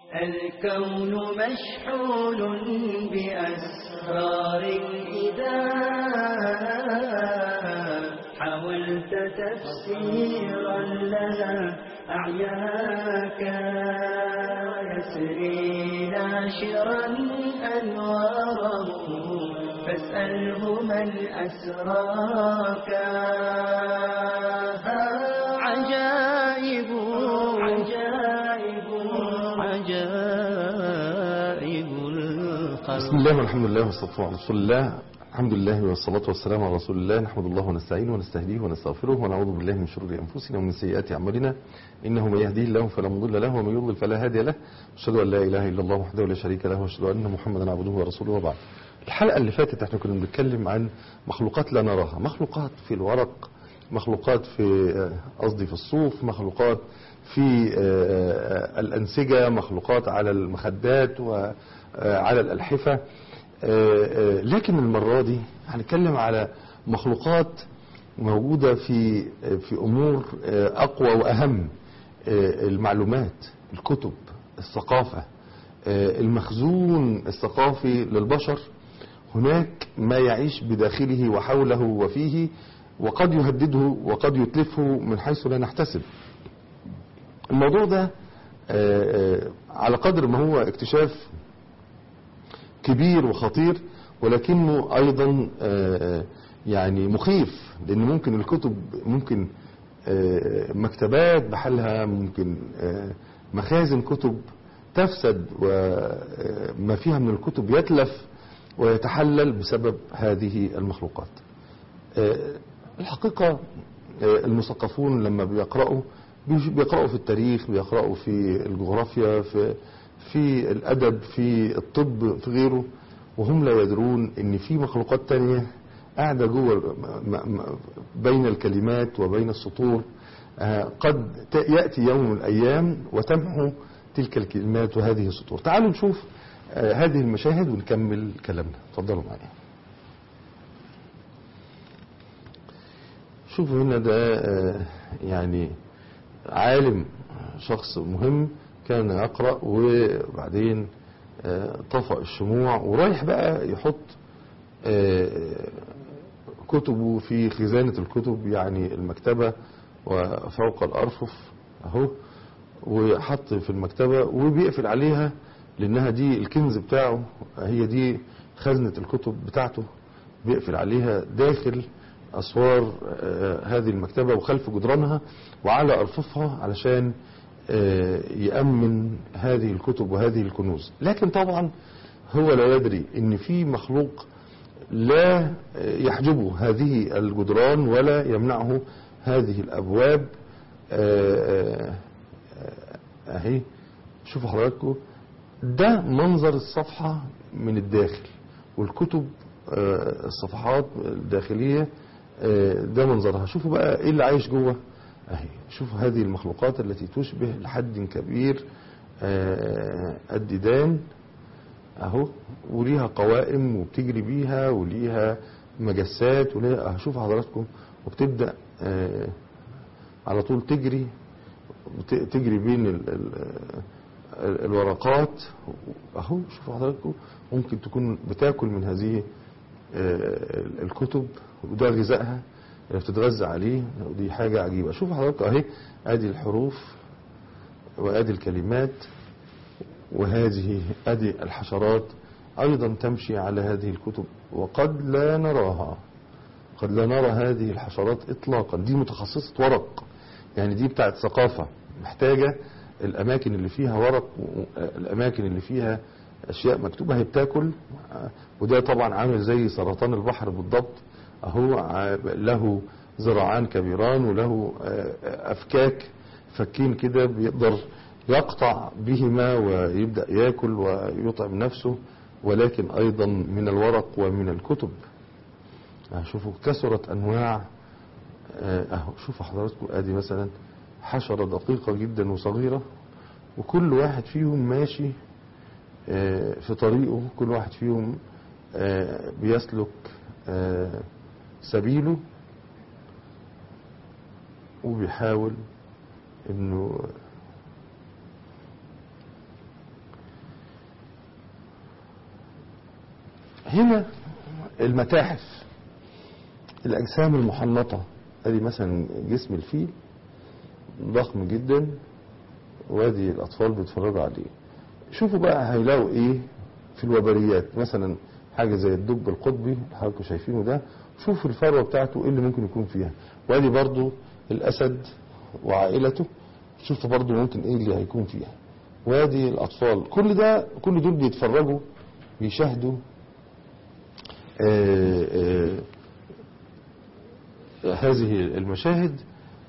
الكون مشحون بأسرار إذا حاولت تفسيرا لها أعياك يسري ناشرا أنواره فاسأله من أسراك عجائب عجائب عجائب بسم الله والحمد لله والصلاة على رسول الله الحمد لله والصلاة والسلام على رسول الله نحمد الله ونستعينه ونستهديه ونستغفره ونعوذ بالله من شرور أنفسنا ومن سيئات أعمالنا إنه من يهديه الله فلا مضل له ومن يضلل فلا هادي له أشهد أن لا إله إلا الله وحده لا شريك له وأشهد أن محمدا عبده ورسوله وبعد الحلقة اللي فاتت احنا كنا بنتكلم عن مخلوقات لا نراها مخلوقات في الورق مخلوقات في قصدي في الصوف مخلوقات في الأنسجة مخلوقات على المخدات وعلى الألحفة لكن المرة دي هنتكلم على مخلوقات موجودة في في أمور أقوى وأهم المعلومات الكتب الثقافة المخزون الثقافي للبشر هناك ما يعيش بداخله وحوله وفيه وقد يهدده وقد يتلفه من حيث لا نحتسب الموضوع ده على قدر ما هو اكتشاف كبير وخطير ولكنه ايضا يعني مخيف لان ممكن الكتب ممكن مكتبات بحالها ممكن مخازن كتب تفسد وما فيها من الكتب يتلف ويتحلل بسبب هذه المخلوقات الحقيقة المثقفون لما بيقرأوا بيقرأوا في التاريخ بيقرأوا في الجغرافيا في في الأدب في الطب في غيره وهم لا يدرون ان في مخلوقات تانية قاعدة جوه بين الكلمات وبين السطور قد يأتي يوم من الأيام وتمحو تلك الكلمات وهذه السطور تعالوا نشوف هذه المشاهد ونكمل كلامنا تفضلوا معايا شوفوا هنا ده يعني عالم شخص مهم كان يقرأ وبعدين طفأ الشموع ورايح بقى يحط كتبه في خزانة الكتب يعني المكتبة وفوق الأرفف أهو وحط في المكتبة وبيقفل عليها لأنها دي الكنز بتاعه هي دي خزنة الكتب بتاعته بيقفل عليها داخل أسوار هذه المكتبة وخلف جدرانها وعلى أرففها علشان يأمن هذه الكتب وهذه الكنوز لكن طبعا هو لا يدري ان في مخلوق لا يحجبه هذه الجدران ولا يمنعه هذه الابواب اهي شوفوا حضراتكم ده منظر الصفحة من الداخل والكتب الصفحات الداخلية ده منظرها شوفوا بقى ايه اللي عايش جوه اهي شوفوا هذه المخلوقات التي تشبه لحد كبير الديدان اهو وليها قوائم وبتجري بيها وليها مجسات وليها شوفوا حضراتكم وبتبدأ على طول تجري تجري بين ال ال الورقات اهو شوفوا حضراتكم ممكن تكون بتاكل من هذه الكتب وده غذائها بتتغذى عليه ودي حاجة عجيبة شوفوا حضراتكم اهي ادي الحروف وادي الكلمات وهذه ادي الحشرات ايضا تمشي على هذه الكتب وقد لا نراها قد لا نرى هذه الحشرات اطلاقا دي متخصصة ورق يعني دي بتاعت ثقافة محتاجة الاماكن اللي فيها ورق الاماكن اللي فيها اشياء مكتوبة هي بتاكل وده طبعا عامل زي سرطان البحر بالضبط اهو له ذراعان كبيران وله افكاك فكين كده بيقدر يقطع بهما ويبدأ ياكل ويطعم نفسه ولكن ايضا من الورق ومن الكتب شوفوا كثرت انواع اهو شوفوا حضراتكم ادي مثلا حشرة دقيقة جدا وصغيرة وكل واحد فيهم ماشي في طريقه كل واحد فيهم بيسلك سبيله وبيحاول انه هنا المتاحف الأجسام المحنطة ادي مثلا جسم الفيل ضخم جدا وادي الأطفال بيتفرجوا عليه شوفوا بقى هيلاقوا ايه في الوبريات مثلا حاجة زي الدب القطبي اللي حضراتكم شايفينه ده شوفوا الفروة بتاعته ايه اللي ممكن يكون فيها وادي برضو الأسد وعائلته شوفوا برضو ممكن ايه اللي هيكون فيها وادي الأطفال كل ده كل دول بيتفرجوا بيشاهدوا آه، آه، هذه المشاهد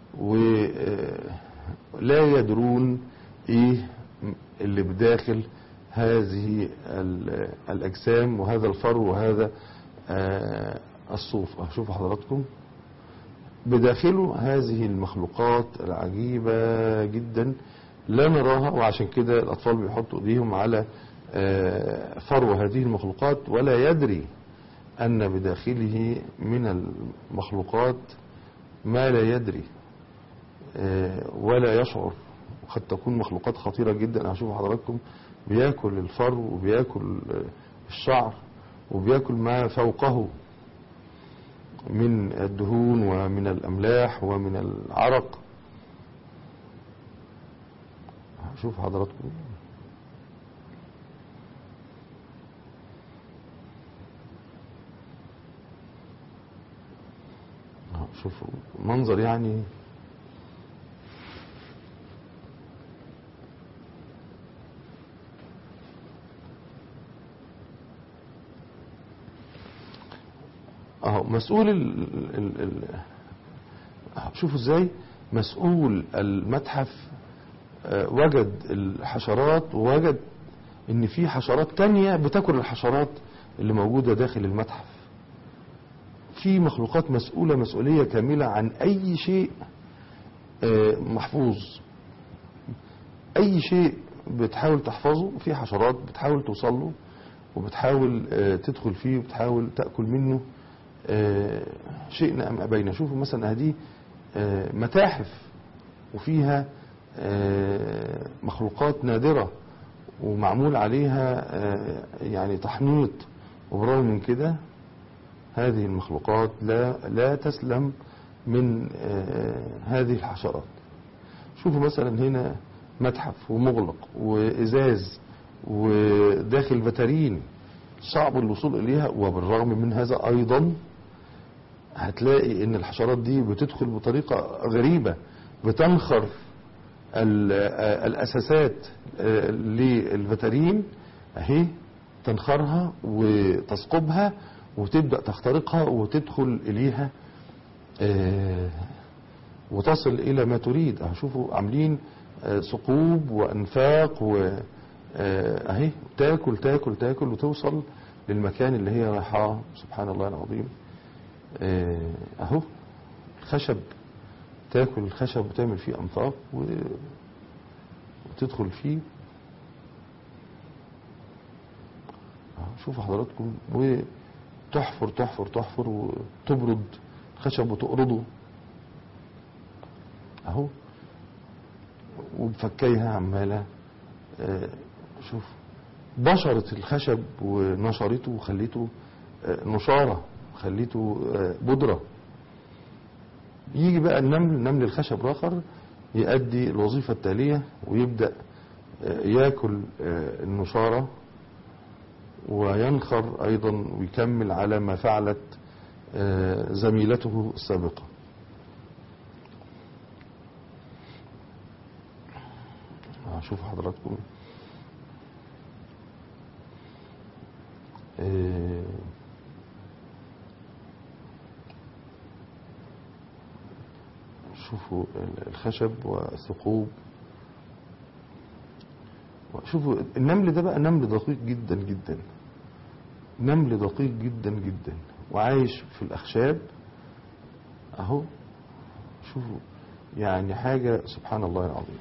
ولا يدرون ايه اللي بداخل هذه ال- الأجسام وهذا الفرو وهذا آه، الصوف شوفوا حضراتكم بداخله هذه المخلوقات العجيبة جدا لا نراها وعشان كده الأطفال بيحطوا ايديهم على آه، فرو هذه المخلوقات ولا يدري أن بداخله من المخلوقات ما لا يدري آه، ولا يشعر وقد تكون مخلوقات خطيرة جدا هشوف حضراتكم بياكل الفرو وبياكل آه، الشعر وبياكل ما فوقه من الدهون ومن الأملاح ومن العرق شوف حضراتكم شوفوا منظر يعني اهو مسؤول ال ال ال أهو شوفوا ازاي مسؤول المتحف آه، وجد الحشرات ووجد ان في حشرات تانية بتاكل الحشرات اللي موجودة داخل المتحف في مخلوقات مسؤولة مسؤولية كاملة عن اي شيء آه، محفوظ اي شيء بتحاول تحفظه في حشرات بتحاول توصل له وبتحاول آه، تدخل فيه وبتحاول تأكل منه آه، شئنا أم أبينا شوفوا مثلا هذه آه، متاحف وفيها آه، مخلوقات نادرة ومعمول عليها آه، يعني تحنيط وبرغم من كده هذه المخلوقات لا لا تسلم من آه، هذه الحشرات شوفوا مثلا هنا متحف ومغلق وإزاز وداخل بتارين صعب الوصول إليها وبالرغم من هذا أيضا هتلاقي ان الحشرات دي بتدخل بطريقة غريبة بتنخر ال- آه، الأساسات آه، للفترين اهي تنخرها وتثقبها وتبدأ تخترقها وتدخل إليها آه، وتصل إلى ما تريد هشوفوا عاملين آه، ثقوب وأنفاق و آه، أهي تاكل تاكل تاكل وتوصل للمكان اللي هي رايحاه سبحان الله العظيم آه، اهو الخشب تاكل الخشب وتعمل فيه انفاق و... وتدخل فيه أهو شوفوا حضراتكم وتحفر تحفر تحفر وتبرد الخشب وتقرضه اهو وبفكيها عمالة آه، شوف بشرت الخشب ونشرته وخليته آه، نشارة خليته آه، بودرة يجي بقى النمل نمل الخشب الآخر يؤدي الوظيفة التالية ويبدأ آه، ياكل آه، النشارة وينخر أيضا ويكمل على ما فعلت آه، زميلته السابقة آه، شوفوا حضراتكم آه، شوفوا الخشب والثقوب شوفوا النمل ده بقى نمل دقيق جدا جدا نمل دقيق جدا جدا وعايش في الأخشاب أهو شوفوا يعني حاجة سبحان الله العظيم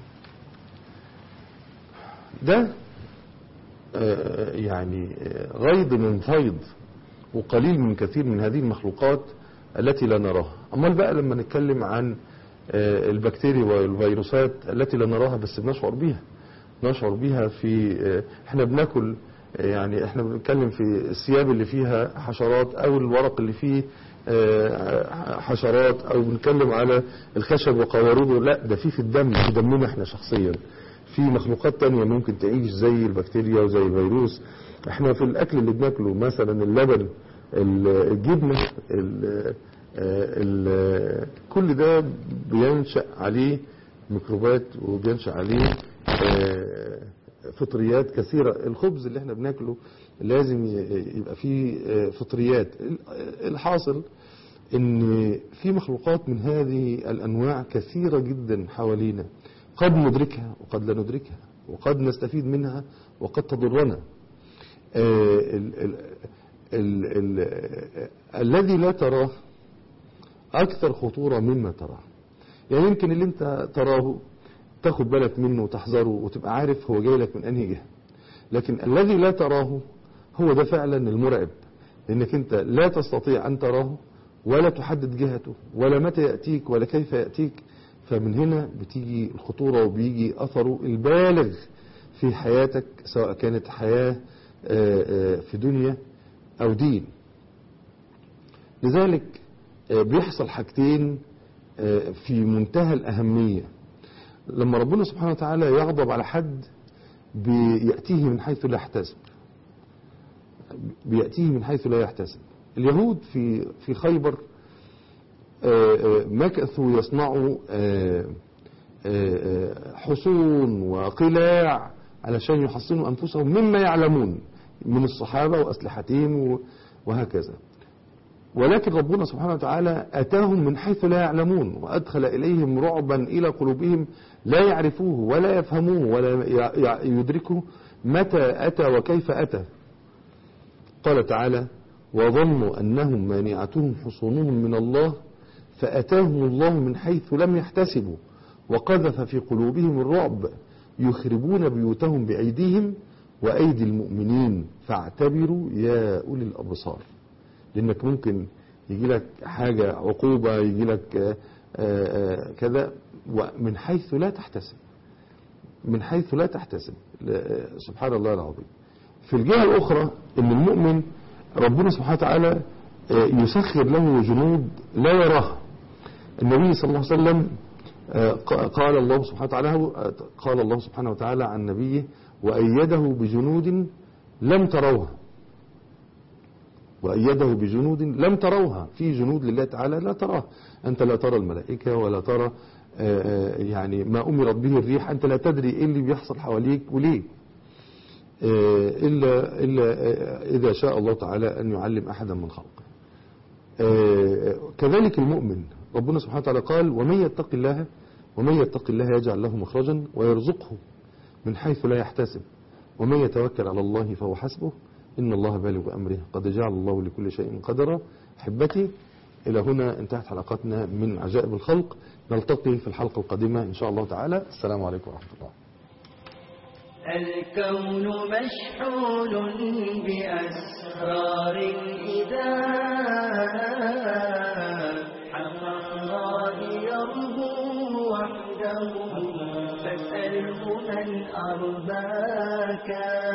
ده آه، يعني آه، غيض من فيض وقليل من كثير من هذه المخلوقات التي لا نراها أمال بقى لما نتكلم عن آه، البكتيريا والفيروسات التي لا نراها بس بنشعر بيها نشعر بيها في آه، احنا بناكل يعني احنا بنتكلم في الثياب اللي فيها حشرات او الورق اللي فيه آه، حشرات او بنتكلم على الخشب وقواروده لا ده في في الدم في دمنا احنا شخصيا في مخلوقات تانية ممكن تعيش زي البكتيريا وزي الفيروس احنا في الاكل اللي بناكله مثلا اللبن الجبنة ال- ال- كل ده بينشأ عليه ميكروبات وبينشأ عليه آه، فطريات كثيرة الخبز اللي احنا بناكله لازم ي- يبقى فيه آه، فطريات ال- الحاصل ان في مخلوقات من هذه الانواع كثيرة جدا حوالينا قد ندركها وقد لا ندركها وقد نستفيد منها وقد تضرنا آه، ال- ال- ال- ال- الذي لا تراه أكثر خطورة مما تراه يعني يمكن اللي انت تراه تاخد بالك منه وتحذره وتبقى عارف هو جاي لك من أنهي جهة لكن الذي لا تراه هو ده فعلا المرعب لأنك انت لا تستطيع أن تراه ولا تحدد جهته ولا متى يأتيك ولا كيف يأتيك فمن هنا بتيجي الخطورة وبيجي أثره البالغ في حياتك سواء كانت حياة آه، آه، في دنيا أو دين لذلك آه، بيحصل حاجتين آه، في منتهى الأهمية لما ربنا سبحانه وتعالى يغضب على حد بيأتيه من حيث لا يحتسب بيأتيه من حيث لا يحتسب اليهود في في خيبر آه، آه، مكثوا يصنعوا آه، آه، آه، حصون وقلاع علشان يحصنوا أنفسهم مما يعلمون من الصحابة وأسلحتهم و- وهكذا ولكن ربنا سبحانه وتعالى أتاهم من حيث لا يعلمون وأدخل إليهم رعبا إلى قلوبهم لا يعرفوه ولا يفهموه ولا يع- يع- يدركه متى أتى وكيف أتى قال تعالى وظنوا أنهم مانعتهم حصونهم من الله فأتاهم الله من حيث لم يحتسبوا وقذف في قلوبهم الرعب يخربون بيوتهم بأيديهم وأيدي المؤمنين فاعتبروا يا أولي الأبصار لأنك ممكن يجي لك حاجة عقوبة يجي لك كذا ومن حيث لا تحتسب من حيث لا تحتسب لا- سبحان الله العظيم في الجهة الأخرى أن المؤمن ربنا سبحانه وتعالى آه، يسخر له جنود لا يراها النبي صلى الله عليه وسلم آه، ق- قال الله سبحانه وتعالى آه، قال الله سبحانه وتعالى عن نبيه وأيده بجنود لم تروها وأيده بجنود لم تروها في جنود لله تعالى لا تراها أنت لا ترى الملائكة ولا ترى آه، آه، يعني ما أمرت به الريح أنت لا تدري إيه اللي بيحصل حواليك وليه آه، إلا, إلا آه، إذا شاء الله تعالى أن يعلم أحدا من خلقه آه، كذلك المؤمن ربنا سبحانه وتعالى قال ومن يتق الله ومن يتق الله يجعل له مخرجا ويرزقه من حيث لا يحتسب ومن يتوكل على الله فهو حسبه إن الله بالغ أمره قد جعل الله لكل شيء قدرا أحبتي إلى هنا انتهت حلقتنا من عجائب الخلق نلتقي في الحلقة القادمة إن شاء الله تعالى السلام عليكم ورحمة الله الكون مشحون بأسرار إذا حق الله يرجو وحده فاسأله من أرباك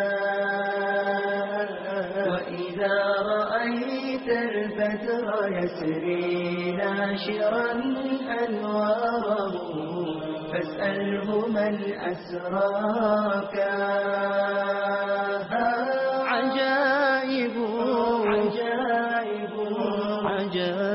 وإذا رأيت البدر يسري ناشرا أنواره فاسأله من أسراك عجائب عجائب عجائب